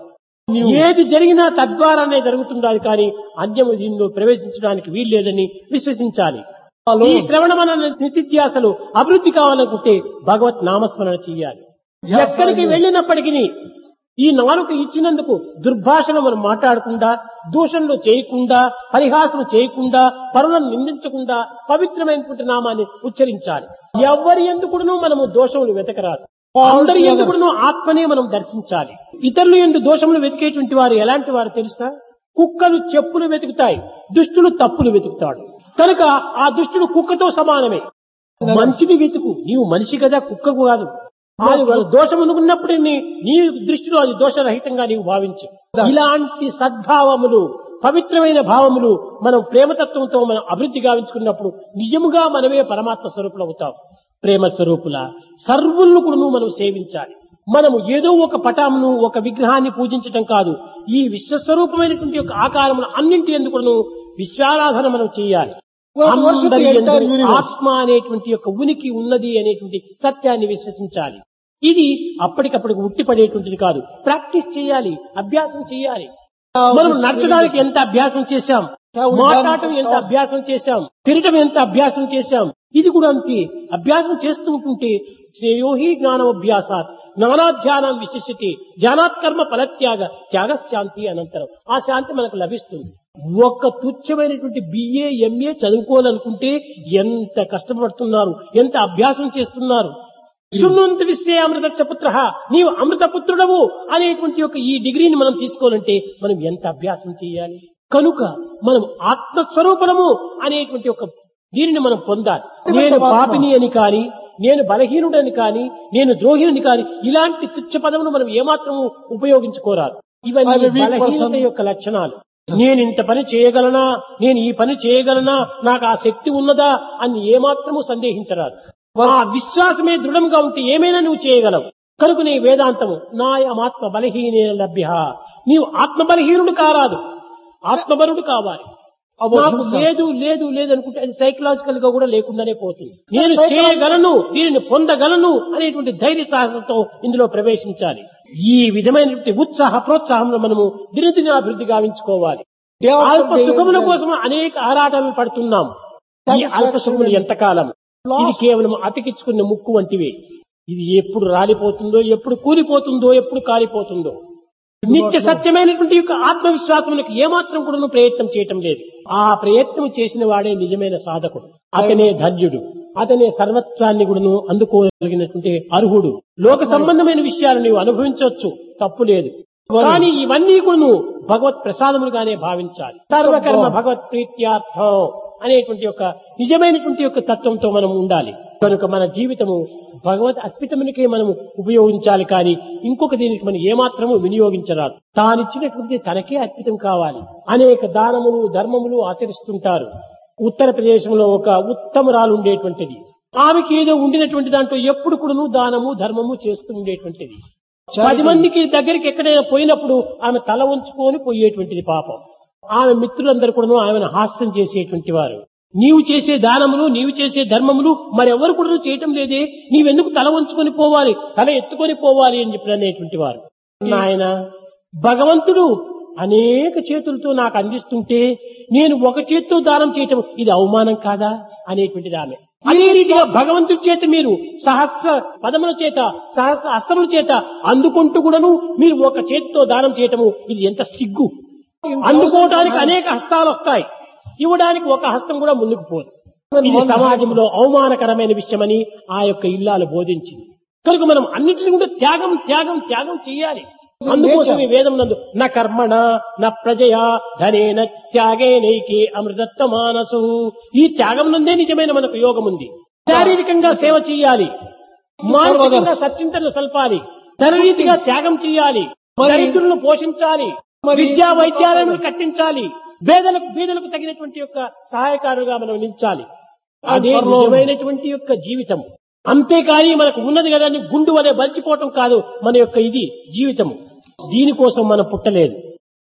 ఏది జరిగినా తద్వారానే జరుగుతుండాలి కానీ అన్యము దీనిలో ప్రవేశించడానికి వీల్లేదని విశ్వసించాలి ఈ శ్రవణ మన నిత్యాసలు అభివృద్ధి కావాలనుకుంటే భగవత్ నామస్మరణ చెయ్యాలి ఎక్కడికి వెళ్ళినప్పటికీ ఈ నాలుక ఇచ్చినందుకు దుర్భాషను మనం మాట్లాడకుండా దూషణలు చేయకుండా పరిహాసం చేయకుండా పరులను నిందించకుండా పవిత్రమైనటువంటి నామాన్ని ఉచ్చరించాలి ఎవరి ఎందుకును మనము దోషములు వెతకరాదు అందరి ఎందుకును ఆత్మనే మనం దర్శించాలి ఇతరులు ఎందు దోషములు వెతికేటువంటి వారు ఎలాంటి వారు తెలుసా కుక్కలు చెప్పులు వెతుకుతాయి దుష్టులు తప్పులు వెతుకుతాడు కనుక ఆ దుష్టుడు కుక్కతో సమానమే మంచిని వెతుకు నీవు మనిషి కదా కుక్కకు కాదు అది దోషం అనుకున్నప్పుడు నీ నీ దృష్టిలో అది దోషరహితంగా నీవు భావించు ఇలాంటి సద్భావములు పవిత్రమైన భావములు మనం ప్రేమతత్వంతో మనం అభివృద్ధి గావించుకున్నప్పుడు నిజముగా మనమే పరమాత్మ స్వరూపులు అవుతాం ప్రేమ స్వరూపుల సర్వులను కూడా మనం సేవించాలి మనము ఏదో ఒక పటామును ఒక విగ్రహాన్ని పూజించటం కాదు ఈ విశ్వస్వరూపమైనటువంటి యొక్క ఆకారమును అన్నింటి ఎందుకు విశ్వారాధన మనం చేయాలి అందరి యందు ఆత్మ అనేటువంటి యొక్క ఉనికి ఉన్నది అనేటువంటి సత్యాన్ని విశ్వసించాలి ఇది అప్పటికప్పటికి ఉట్టిపడేటువంటిది కాదు ప్రాక్టీస్ చేయాలి అభ్యాసం చేయాలి మనం నడచడానికి ఎంత అభ్యాసం చేశాం మాట్లాడటం ఎంత అభ్యాసం చేశాం తిరగటం ఎంత అభ్యాసం చేశాం ఇది కూడా అంతే అభ్యాసం చేస్తూ ఉంటుంటే శ్రేయోహి జ్ఞానోభ్యాసాత్ జ్ఞానాధ్యానం విశిష్యతి జ్ఞానాత్కర్మ ఫలత్యాగ త్యాగశాంతి అనంతరం ఆ శాంతి మనకు లభిస్తుంది ఒక్క తుచ్చమైనటువంటి బిఏ ఎంఏ చదువుకోవాలనుకుంటే ఎంత కష్టపడుతున్నారు ఎంత అభ్యాసం చేస్తున్నారు శృణ్వంత విశ్వే అమృత పుత్ర నీవు అమృతపుత్రుడవు అనేటువంటి యొక్క ఈ డిగ్రీని మనం తీసుకోవాలంటే మనం ఎంత అభ్యాసం చేయాలి కనుక మనం ఆత్మస్వరూపణము అనేటువంటి ఒక దీనిని మనం పొందాలి నేను పాపిని అని కాని నేను బలహీనుడని కాని నేను ద్రోహిణుని కాని ఇలాంటి తుచ్చ పదమును మనం ఏమాత్రము ఉపయోగించుకోరాదు ఇవన్నీ బలహీనత యొక్క లక్షణాలు నేను ఇంత పని చేయగలనా నేను ఈ పని చేయగలనా నాకు ఆ శక్తి ఉన్నదా అని ఏమాత్రము సందేహించరాదు ఆ విశ్వాసమే దృఢంగా ఉంటే ఏమైనా నువ్వు చేయగలవు కనుక నీ వేదాంతము నాయమాత్మ బలహీనే లభ్య నీవు ఆత్మ బలహీనుడు కారాదు ఆత్మబరుడు కావాలి నాకు లేదు లేదు లేదు అనుకుంటే అది సైకలాజికల్ గా కూడా లేకుండానే పోతుంది నేను చేయగలను దీనిని పొందగలను అనేటువంటి ధైర్య సాహసంతో ఇందులో ప్రవేశించాలి ఈ విధమైనటువంటి ఉత్సాహ ప్రోత్సాహంలో మనము దినదిన అభివృద్ధి గావించుకోవాలి అల్ప సుఖముల కోసం అనేక ఆరాటనలు పడుతున్నాం ఈ అల్ప సుఖములు ఎంతకాలం ఇది కేవలం అతికించుకున్న ముక్కు వంటివే ఇది ఎప్పుడు రాలిపోతుందో ఎప్పుడు కూలిపోతుందో ఎప్పుడు కాలిపోతుందో నిత్య సత్యమైనటువంటి యొక్క ఆత్మవిశ్వాసములకు ఏమాత్రం కూడా ప్రయత్నం చేయటం లేదు ఆ ప్రయత్నం చేసిన వాడే నిజమైన సాధకుడు అతనే ధన్యుడు అతనే సర్వత్వాన్ని కూడాను అందుకోగలిగినటువంటి అర్హుడు లోక సంబంధమైన విషయాలు నీవు అనుభవించవచ్చు తప్పు లేదు కానీ ఇవన్నీ కూడాను భగవత్ ప్రసాదములుగానే భావించాలి సర్వకర్మ భగవత్ ప్రీత్యార్థం అనేటువంటి యొక్క నిజమైనటువంటి యొక్క తత్వంతో మనం ఉండాలి కనుక మన జీవితము భగవత్ అర్పితమునికే మనం ఉపయోగించాలి కానీ ఇంకొక దీనికి మనం ఏమాత్రము వినియోగించరాదు తానిచ్చినటువంటి తనకే అర్పితం కావాలి అనేక దానములు ధర్మములు ఆచరిస్తుంటారు ఉత్తరప్రదేశంలో ఒక ఉత్తమరాలు ఉండేటువంటిది ఆమెకి ఏదో ఉండినటువంటి దాంట్లో ఎప్పుడు కూడాను దానము ధర్మము చేస్తూ ఉండేటువంటిది పది మందికి దగ్గరికి ఎక్కడైనా పోయినప్పుడు ఆమె తల ఉంచుకొని పోయేటువంటిది పాపం ఆమె మిత్రులందరూ కూడా ఆమెను హాస్యం చేసేటువంటి వారు నీవు చేసే దానములు నీవు చేసే ధర్మములు మరెవరు కూడా చేయటం లేదే నీవెందుకు తల వంచుకొని పోవాలి తల ఎత్తుకొని పోవాలి అని చెప్పి అనేటువంటి వారు నాయన భగవంతుడు అనేక చేతులతో నాకు అందిస్తుంటే నేను ఒక చేత్తో దానం చేయటం ఇది అవమానం కాదా అనేటువంటిది ఆమె అదే రీతిగా భగవంతుడి చేత మీరు సహస్ర పదముల చేత సహస్ర అస్త్రముల చేత అందుకుంటూ కూడాను మీరు ఒక చేతితో దానం చేయటము ఇది ఎంత సిగ్గు అందుకోవడానికి అనేక హస్తాలు వస్తాయి ఇవ్వడానికి ఒక హస్తం కూడా ముందుకు పోదు ఇది సమాజంలో అవమానకరమైన విషయమని ఆ యొక్క ఇల్లాలు బోధించింది కనుక మనం అన్నింటిని కూడా త్యాగం త్యాగం త్యాగం చేయాలి అందుకోసం ఈ వేదం నందు నా కర్మణ నా ప్రజయా ధనేన త్యాగేనైకే అమృతత్వ మానసు ఈ త్యాగం నందే నిజమైన మనకు యోగం ఉంది శారీరకంగా సేవ చేయాలి మానసికంగా సచ్చింతలు సల్పాలి ధనరీతిగా త్యాగం చేయాలి దరిద్రులను పోషించాలి విద్యా వైద్యాలయాలను కట్టించాలి పేదలకు బీదలకు తగినటువంటి యొక్క సహాయకారుగా మనం నిలిచాలి అదే నిజమైనటువంటి యొక్క జీవితం అంతేకాని మనకు ఉన్నది కదా అని గుండు వలె బలిచిపోవటం కాదు మన యొక్క ఇది జీవితము దీనికోసం మనం పుట్టలేదు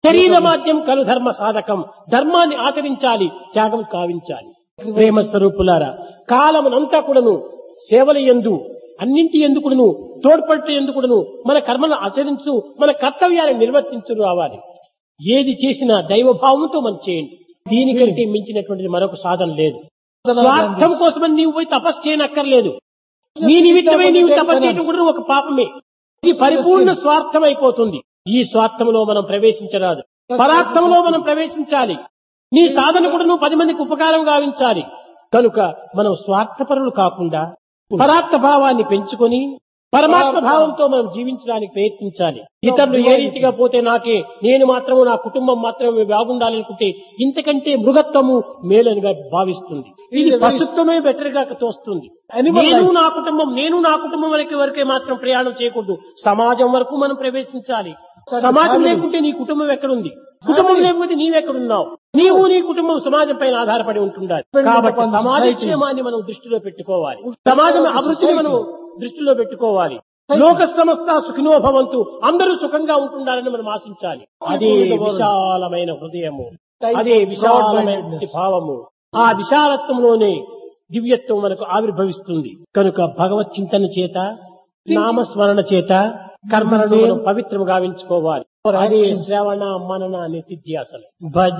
శరీరమాద్యం కలు ధర్మ సాధకం ధర్మాన్ని ఆచరించాలి త్యాగం కావించాలి ప్రేమ స్వరూపులారా కాలమునంతా కూడాను సేవల ఎందు అన్నింటి ఎందుకును తోడ్పట్టు ఎందుకును మన కర్మను ఆచరించు మన కర్తవ్యాన్ని నిర్వర్తించు రావాలి ఏది చేసినా దైవభావంతో మనం చేయండి దీనికంటే మించినటువంటిది మరొక సాధన లేదు స్వార్థం కోసమని నీవు పోయి తపస్సు చేయనక్కర్లేదు నీ నిమిత్తమై నీవు తపస్సు చేయడం కూడా ఒక పాపమే ఇది పరిపూర్ణ స్వార్థం అయిపోతుంది ఈ స్వార్థంలో మనం ప్రవేశించరాదు పరార్థంలో మనం ప్రవేశించాలి నీ సాధన కూడా నువ్వు పది మందికి ఉపకారం గావించాలి కనుక మనం స్వార్థపరులు కాకుండా పరార్థ భావాన్ని పెంచుకొని పరమాత్మ భావంతో మనం జీవించడానికి ప్రయత్నించాలి ఇతరులు ఏ రీతిగా పోతే నాకే నేను మాత్రము నా కుటుంబం మాత్రమే బాగుండాలనుకుంటే ఇంతకంటే మృగత్వము మేలనిగా భావిస్తుంది ఇది పశుత్వమే బెటర్ గా తోస్తుంది Animal నేను life. నా కుటుంబం నేను నా కుటుంబం వరకు వరకే మాత్రం ప్రయాణం చేయకూడదు సమాజం వరకు మనం ప్రవేశించాలి Sir, సమాజం family. లేకుంటే నీ కుటుంబం ఎక్కడుంది కుటుంబం లేకపోతే నీవెక్కడున్నావు నీవు నీ కుటుంబం సమాజం పైన ఆధారపడి ఉంటుండాలి Dependent కాబట్టి upon సమాజ society. క్షేమాన్ని మనం దృష్టిలో పెట్టుకోవాలి Dependent సమాజం upon అభివృద్ధిని మనం society. దృష్టిలో పెట్టుకోవాలి Society. లోక సంస్థ సుఖినో భవంతు అందరూ సుఖంగా ఉంటుండాలని మనం ఆశించాలి అదే People in the world. విశాలమైన హృదయము Type అదే of విశాలమైన broad-mindedness. భావము ఆ విశాలత్వంలోనే దివ్యత్వం మనకు ఆవిర్భవిస్తుంది కనుక భగవత్ చింతన చేత నామస్మరణ చేత కర్మలను మనం పవిత్రము గావించుకోవాలి అదే శ్రవణ మనన నిత్యాసలు భజ